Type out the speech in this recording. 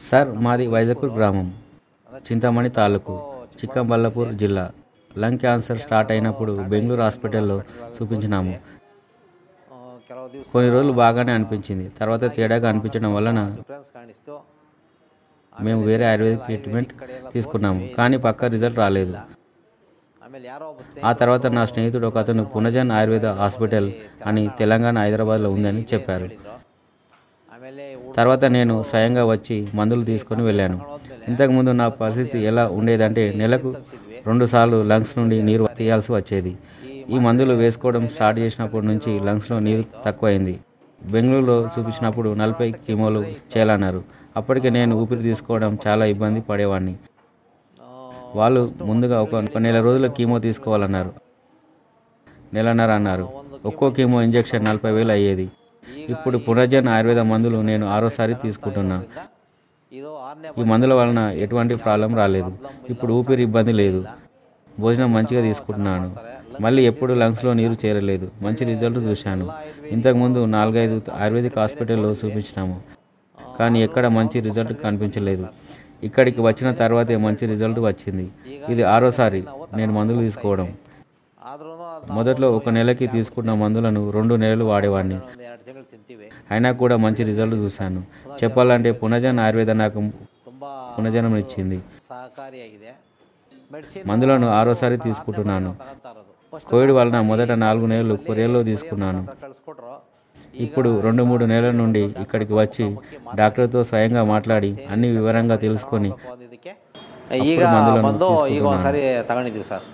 Sir మాది వైజాపూర్ గ్రామం చింతామణి తాలూకు చిక్కబల్లాపూర్ జిల్లా లంగ్ క్యాన్సర్ స్టార్ట్ అయినప్పుడు బెంగళూరు హాస్పిటల్లో చూపించినాము ಆ, ಕೆಲವು ದಿವಸ కొన్ని రోజులు బాగానే అనిపించింది తర్వాత తేడాగా అనిపించడం వలన ಡಿಫ್ರೆನ್ಸ್ ಕಾಣಿಸ್ತು మేము వేరే ఆయుర్వేదిక్ ట్రీట్మెంట్ తీసుకున్నాము కానీ పక్క రిజల్ట్ రాలేదు ಆಮೇಲೆ ಯಾರೋ ಒಬ್ಬ ఆ తర్వాత నా స్నేహితుడు ఒక అతను పునజన్ ఆయుర్వేద హాస్పిటల్ అని తెలంగాణ హైదరాబాద్లో ఉందని చెప్పారు ಸ್ನೇಹಿತರು ಆಮೇಲೆ ಊಟ తర్వాత నేను స్వయంగా వచ్చి మందులు తీసుకొని వెళ్ళాను ఇంతకుముందు నా పరిస్థితి ఎలా ఉండేదంటే నెలకు రెండుసార్లు లంగ్స్ నుండి నీరు తీయాల్సి వచ్చేది ఈ మందులు వేసుకోవడం స్టార్ట్ చేసినప్పటి నుంచి లంగ్స్లో నీరు తక్కువైంది బెంగళూరులో చూపించినప్పుడు నలభై కీమోలు చేయాలన్నారు అప్పటికే నేను ఊపిరి తీసుకోవడం చాలా ఇబ్బంది పడేవాడిని వాళ్ళు ముందుగా ఒక ఒక నెల రోజుల కీమో తీసుకోవాలన్నారు నెలన్నర అన్నారు ఒక్కో కీమో ఇంజెక్షన్ నలభై వేలు అయ్యేది ఇప్పుడు పునర్జన్ ఆయుర్వేద మందులు నేను ఆరోసారి తీసుకుంటున్నా ಇದು ಆರನೇ ఈ మందుల వలన ఎటువంటి ప్రాబ్లం రాలేదు ఇప్పుడు ఊపిరి ఇబ్బంది లేదు భోజనం మంచిగా తీసుకుంటున్నాను మళ్ళీ ఎప్పుడు లంగ్స్లో నీరు చేరలేదు మంచి రిజల్ట్ చూశాను ఇంతకుముందు నాలుగైదు ఆయుర్వేదిక్ హాస్పిటల్లో చూపించినాము కానీ ఎక్కడ మంచి రిజల్ట్ కనిపించలేదు ఇక్కడికి వచ్చిన తర్వాతే మంచి రిజల్ట్ వచ్చింది ఇది ఆరోసారి నేను మందులు తీసుకోవడం ಆದ್ರೂ మొదట్లో ఒక నెలకి తీసుకున్న మందులను రెండు నెలలు వాడేవాడిని ಒಂದು ಎರಡು ತಿಂಗಳು ತಿಂತೀವಿ అయినా కూడా మంచి రిజల్ట్ చూశాను చెప్పాలంటే పునజన్ ఆయుర్వేద నాకు ತುಂಬ పునర్జనం ఇచ్చింది ಸಹಕಾರಿಯಾಗಿದೆ ಮೆಡಿಸಿನ್ మందులను ఆరోసారి తీసుకుంటున్నాను ತಗೊಂತಾ ಇರೋದು ಫಸ್ಟ್ కోవిడ్ వలన మొదట నాలుగు నెలలు కొరియర్లో తీసుకున్నాను ಕಳಿಸ್ಕೊಟ್ರು ఇప్పుడు రెండు మూడు నెలల నుండి ఇక్కడికి వచ్చి డాక్టర్తో స్వయంగా మాట్లాడి అన్ని వివరంగా తెలుసుకొని ಒಂದಿದ್ದಕ್ಕೆ ಈಗ మందులను ಬಂದು ಈಗ తీసుకుంటున్నాను. ಒಂದ್ಸರಿ ತಗೊಂಡಿದ್ದೀವಿ ಸರ್